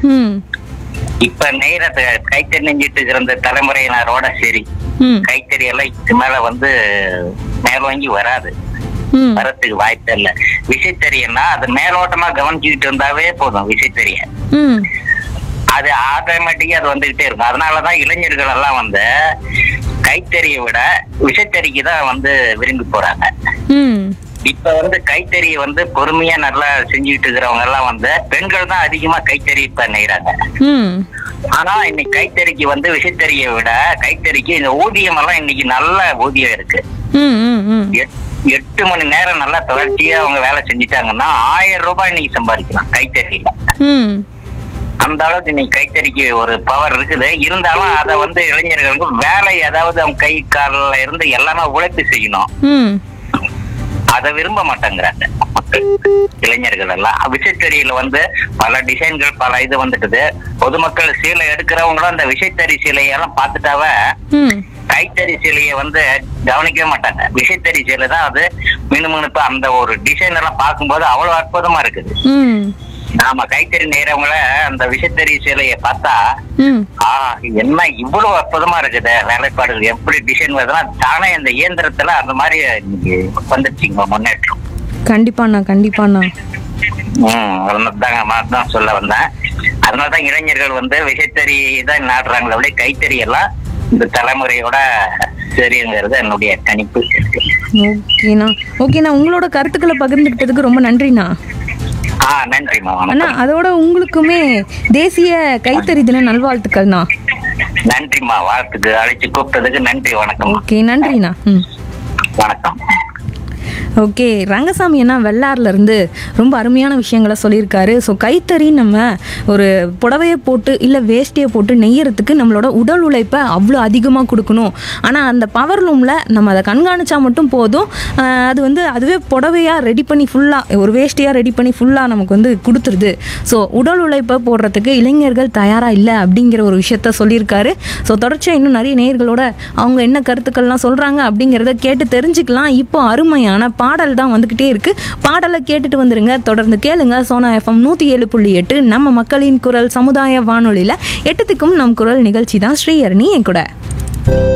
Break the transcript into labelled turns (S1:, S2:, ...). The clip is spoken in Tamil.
S1: ம்
S2: இப்ப நெய்ற த- கைத்தறி நெஞ்சிட்டு இருக்கிற இந்த தலைமுறையினரோட சரி
S1: ம்
S2: கைத்தறி எல்லாம் இதுக்கு மேல வந்து மேலோங்கி வராது
S1: ம்
S2: வரத்துக்கு வாய்ப்பு இல்ல விசைத்தறியன்னா அது மேலோட்டமா கவனிச்சுக்கிட்டு இருந்தாவே போதும் விசைத்தறிய
S1: ம்
S2: அது ஆட்டோமேட்டிக்கா அது வந்துகிட்டே இருக்கும் அதனாலதான் இளைஞர்கள் எல்லாம் வந்து கைத்தறியை விட விசைத்தறிக்கு தான் வந்து விரும்பி போறாங்க
S1: ம்
S2: இப்ப வந்து கைத்தறியை வந்து பொறுமையா நல்லா செஞ்சுட்டு இருக்கிறவங்க எல்லாம் வந்து பெண்கள் தான் அதிகமா கைத்தறி இப்ப நெய்றாங்க
S1: ம்
S2: ஆனா இன்னைக்கு கைத்தறிக்கு வந்து விசைத்தறியை விட கைத்தறிக்கு இந்த ஊதியம் எல்லாம் இன்னைக்கு நல்ல ஊதியம் இருக்கு
S1: ம் ம் ம்
S2: எட்- எட்டு மணி நேரம் நல்லா தொடர்ச்சியா அவங்க வேலை செஞ்சுட்டாங்கன்னா ஆயிரம் ரூபாய் இன்னைக்கு சம்பாதிக்கலாம் கைத்தறியில
S1: ம்
S2: அந்த அளவுக்கு இன்னைக்கு கைத்தறிக்கு ஒரு பவர் இருக்குது இருந்தாலும் அதை வந்து இளைஞர்களுக்கு வேலை ஏதாவது அவங்க கை காலில் இருந்து எல்லாமே உழைப்பு செய்யணும்
S1: ம்
S2: அதை விரும்ப மாட்டேங்கிறாங்க மக்கள் இளைஞர்கள் எல்லாம் விசைத்தறியில வந்து பல டிசைன்கள் பல இது வந்துட்டுது பொதுமக்கள் சீலை எடுக்கிறவங்களும் அந்த விசைத்தறி சீலையெல்லாம் பார்த்துட்டாவ
S1: ம்
S2: கைத்தறி சீலையை வந்து கவனிக்கவே மாட்டாங்க விசைத்தறி சீலை தான் அது மினுமினுப்பு அந்த ஒரு டிசைன் எல்லாம் பார்க்கும்போது அவ்வளவு அற்புதமா இருக்குது
S1: ம்
S2: நாம கைத்தறி நெய்றவங்கள அந்த விசைத்தறி சீலையை பார்த்தா
S1: ம்
S2: ஆ என்ன இவ்வளவு அற்புதமா இருக்குது வேலைப்பாடுகள் எப்படி டிசைன் வருதுன்னா தானே இந்த இயந்திரத்துல அந்த மாதிரி இன்னைக்கு வந்துருச்சுங்க முன்னேற்றம்
S1: கண்டிப்பாண்ணா கண்டிப்பாண்ணா
S2: ம் அதனாலதாங்க நான் தான் சொல்ல வந்தேன் அதனாலதான் இளைஞர்கள் வந்து விசைத்தறி தான் நாடுறாங்களே விட கைத்தறி எல்லாம் இந்த தலைமுறையோட சரிங்கிறது என்னுடைய கணிப்பு
S1: ஓகேண்ணா ஓகேண்ணா உங்களோட கருத்துக்களை பகிர்ந்துக்கிட்டதுக்கு ரொம்ப நன்றிண்ணா
S2: ஆ நன்றிம்மா
S1: அண்ணா
S2: வணக்கம்
S1: அதோட உங்களுக்குமே தேசிய கைத்தறி தின நல்வாழ்த்துக்கள்ண்ணா
S2: நன்றிம்மா வாழ்த்துக்கு அழைச்சு கூப்பிட்டதுக்கு நன்றி வணக்கம்
S1: ஓகே நன்றிண்ணா ம்
S2: வணக்கம்
S1: ஓகே ரங்கசாமி அண்ணா வெள்ளாறுல இருந்து ரொம்ப அருமையான விஷயங்களை சொல்லியிருக்காரு ஸோ கைத்தறி நம்ம ஒரு புடவையை போட்டு இல்லை வேஷ்டியை போட்டு நெய்யறதுக்கு நம்மளோட உடல் உழைப்பை அவ்வளோ அதிகமாக கொடுக்கணும் ஆனால் அந்த பவர் லூமில் நம்ம அதை கண்காணிச்சா மட்டும் போதும் ஆஹ் அது வந்து அதுவே புடவையாக ரெடி பண்ணி ஃபுல்லாக ஒரு வேஷ்டியாக ரெடி பண்ணி ஃபுல்லாக நமக்கு வந்து கொடுத்துருது ஸோ உடல் உழைப்பை போடுறதுக்கு இளைஞர்கள் தயாராக இல்லை அப்படிங்கிற ஒரு விஷயத்த சொல்லியிருக்காரு ஸோ தொடர்ச்சியாக இன்னும் நிறைய நேயர்களோட அவங்க என்ன கருத்துக்கள்லாம் சொல்கிறாங்க அப்படிங்கிறத கேட்டு தெரிஞ்சுக்கலாம் இப்போ அருமையான பாடல் தான் வந்துக்கிட்டே இருக்கு பாடலை கேட்டுட்டு வந்துருங்க தொடர்ந்து கேளுங்க சோனா எஃப்எம் நூற்றி ஏழு புள்ளி எட்டு நம்ம மக்களின் குரல் சமுதாய வானொலியில் எட்டுத்துக்கும் நம் குரல் நிகழ்ச்சி தான் ஸ்ரீஹரணி என் கூட